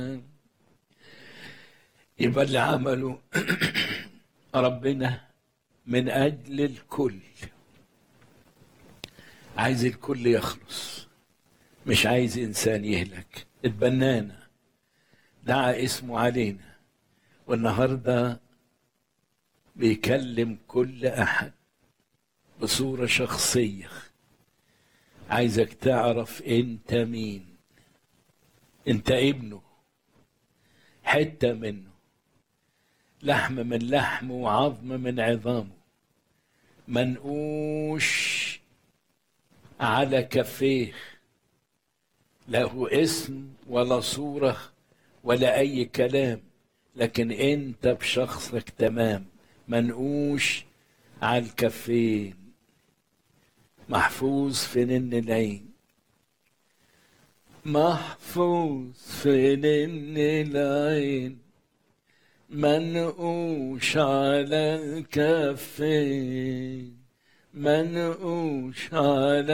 يبقى اللي عمله ربنا من أجل الكل عايز الكل يخلص مش عايز إنسان يهلك اتبنانا دعا اسمه علينا والنهارده بيكلم كل أحد بصورة شخصية عايزك تعرف أنت مين أنت ابنه حتة منه لحم من لحمه وعظم من عظامه منقوش على كفيه له اسم ولا صورة ولا أي كلام لكن أنت بشخصك تمام منقوش على الكفين محفوظ في نن العين محفوظ في نن العين منقوش على الكفين منقوش على